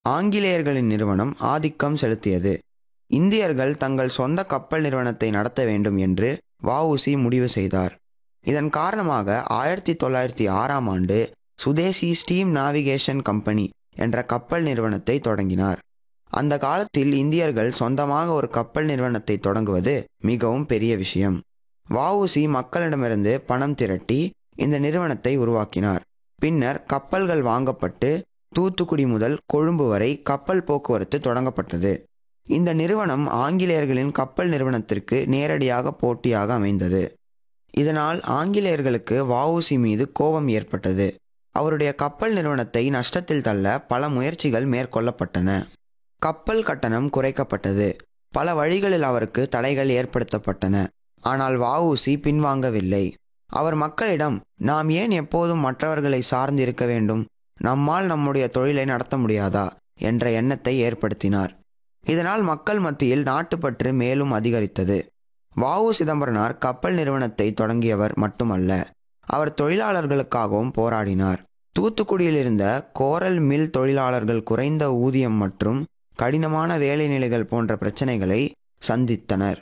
ஆங்கிலேயர்களின் நிறுவனம் ஆதிக்கம் செலுத்தியது இந்தியர்கள் தங்கள் சொந்த கப்பல் நிறுவனத்தை நடத்த வேண்டும் என்று வஉசி முடிவு செய்தார் இதன் காரணமாக ஆயிரத்தி தொள்ளாயிரத்தி ஆறாம் ஆண்டு சுதேசி ஸ்டீம் நாவிகேஷன் கம்பெனி என்ற கப்பல் நிறுவனத்தை தொடங்கினார் அந்த காலத்தில் இந்தியர்கள் சொந்தமாக ஒரு கப்பல் நிறுவனத்தை தொடங்குவது மிகவும் பெரிய விஷயம் வஉசி மக்களிடமிருந்து பணம் திரட்டி இந்த நிறுவனத்தை உருவாக்கினார் பின்னர் கப்பல்கள் வாங்கப்பட்டு தூத்துக்குடி முதல் கொழும்பு வரை கப்பல் போக்குவரத்து தொடங்கப்பட்டது இந்த நிறுவனம் ஆங்கிலேயர்களின் கப்பல் நிறுவனத்திற்கு நேரடியாக போட்டியாக அமைந்தது இதனால் ஆங்கிலேயர்களுக்கு வஉசி மீது கோபம் ஏற்பட்டது அவருடைய கப்பல் நிறுவனத்தை நஷ்டத்தில் தள்ள பல முயற்சிகள் மேற்கொள்ளப்பட்டன கப்பல் கட்டணம் குறைக்கப்பட்டது பல வழிகளில் அவருக்கு தடைகள் ஏற்படுத்தப்பட்டன ஆனால் வஉசி பின்வாங்கவில்லை அவர் மக்களிடம் நாம் ஏன் எப்போதும் மற்றவர்களை சார்ந்து இருக்க வேண்டும் நம்மால் நம்முடைய தொழிலை நடத்த முடியாதா என்ற எண்ணத்தை ஏற்படுத்தினார் இதனால் மக்கள் மத்தியில் நாட்டுப்பற்று மேலும் அதிகரித்தது வஉ சிதம்பரனார் கப்பல் நிறுவனத்தை தொடங்கியவர் மட்டுமல்ல அவர் தொழிலாளர்களுக்காகவும் போராடினார் தூத்துக்குடியில் இருந்த கோரல் மில் தொழிலாளர்கள் குறைந்த ஊதியம் மற்றும் கடினமான வேலை நிலைகள் போன்ற பிரச்சனைகளை சந்தித்தனர்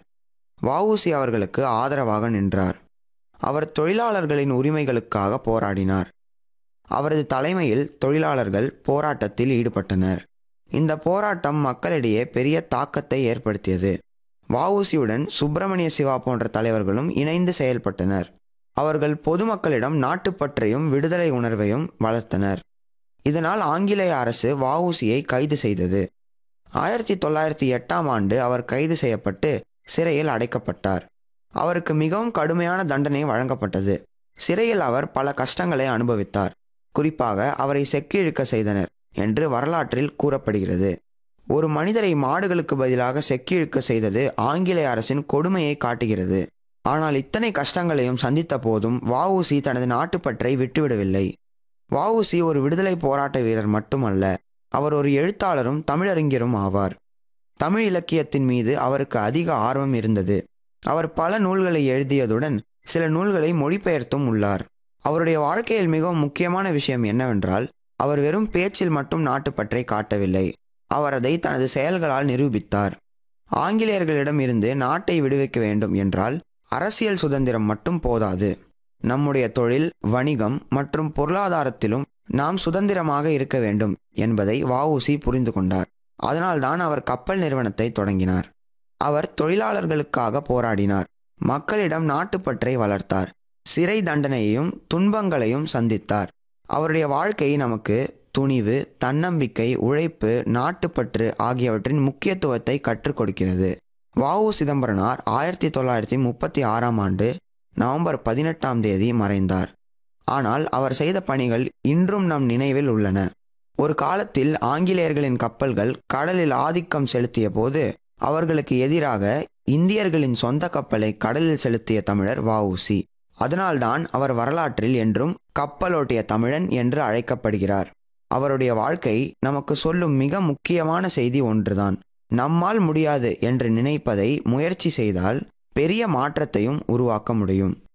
வஉசி அவர்களுக்கு ஆதரவாக நின்றார் அவர் தொழிலாளர்களின் உரிமைகளுக்காக போராடினார் அவரது தலைமையில் தொழிலாளர்கள் போராட்டத்தில் ஈடுபட்டனர் இந்த போராட்டம் மக்களிடையே பெரிய தாக்கத்தை ஏற்படுத்தியது வஉசியுடன் சுப்பிரமணிய சிவா போன்ற தலைவர்களும் இணைந்து செயல்பட்டனர் அவர்கள் பொதுமக்களிடம் நாட்டுப்பற்றையும் விடுதலை உணர்வையும் வளர்த்தனர் இதனால் ஆங்கிலேய அரசு வஉசியை கைது செய்தது ஆயிரத்தி தொள்ளாயிரத்தி எட்டாம் ஆண்டு அவர் கைது செய்யப்பட்டு சிறையில் அடைக்கப்பட்டார் அவருக்கு மிகவும் கடுமையான தண்டனை வழங்கப்பட்டது சிறையில் அவர் பல கஷ்டங்களை அனுபவித்தார் குறிப்பாக அவரை செக்கிழுக்க செய்தனர் என்று வரலாற்றில் கூறப்படுகிறது ஒரு மனிதரை மாடுகளுக்கு பதிலாக செக்கிழுக்க செய்தது ஆங்கிலேய அரசின் கொடுமையை காட்டுகிறது ஆனால் இத்தனை கஷ்டங்களையும் சந்தித்த போதும் வஉசி தனது நாட்டுப்பற்றை விட்டுவிடவில்லை வஉசி ஒரு விடுதலை போராட்ட வீரர் மட்டுமல்ல அவர் ஒரு எழுத்தாளரும் தமிழறிஞரும் ஆவார் தமிழ் இலக்கியத்தின் மீது அவருக்கு அதிக ஆர்வம் இருந்தது அவர் பல நூல்களை எழுதியதுடன் சில நூல்களை மொழிபெயர்த்தும் உள்ளார் அவருடைய வாழ்க்கையில் மிகவும் முக்கியமான விஷயம் என்னவென்றால் அவர் வெறும் பேச்சில் மட்டும் நாட்டுப்பற்றை காட்டவில்லை அவர் அதை தனது செயல்களால் நிரூபித்தார் ஆங்கிலேயர்களிடம் இருந்து நாட்டை விடுவிக்க வேண்டும் என்றால் அரசியல் சுதந்திரம் மட்டும் போதாது நம்முடைய தொழில் வணிகம் மற்றும் பொருளாதாரத்திலும் நாம் சுதந்திரமாக இருக்க வேண்டும் என்பதை வஉசி புரிந்து கொண்டார் அதனால்தான் அவர் கப்பல் நிறுவனத்தை தொடங்கினார் அவர் தொழிலாளர்களுக்காக போராடினார் மக்களிடம் நாட்டுப்பற்றை வளர்த்தார் சிறை தண்டனையையும் துன்பங்களையும் சந்தித்தார் அவருடைய வாழ்க்கை நமக்கு துணிவு தன்னம்பிக்கை உழைப்பு நாட்டுப்பற்று ஆகியவற்றின் முக்கியத்துவத்தை கற்றுக் கொடுக்கிறது வஉ சிதம்பரனார் ஆயிரத்தி தொள்ளாயிரத்தி முப்பத்தி ஆறாம் ஆண்டு நவம்பர் பதினெட்டாம் தேதி மறைந்தார் ஆனால் அவர் செய்த பணிகள் இன்றும் நம் நினைவில் உள்ளன ஒரு காலத்தில் ஆங்கிலேயர்களின் கப்பல்கள் கடலில் ஆதிக்கம் செலுத்திய போது அவர்களுக்கு எதிராக இந்தியர்களின் சொந்த கப்பலை கடலில் செலுத்திய தமிழர் வஉசி அதனால்தான் அவர் வரலாற்றில் என்றும் கப்பலோட்டிய தமிழன் என்று அழைக்கப்படுகிறார் அவருடைய வாழ்க்கை நமக்கு சொல்லும் மிக முக்கியமான செய்தி ஒன்றுதான் நம்மால் முடியாது என்று நினைப்பதை முயற்சி செய்தால் பெரிய மாற்றத்தையும் உருவாக்க முடியும்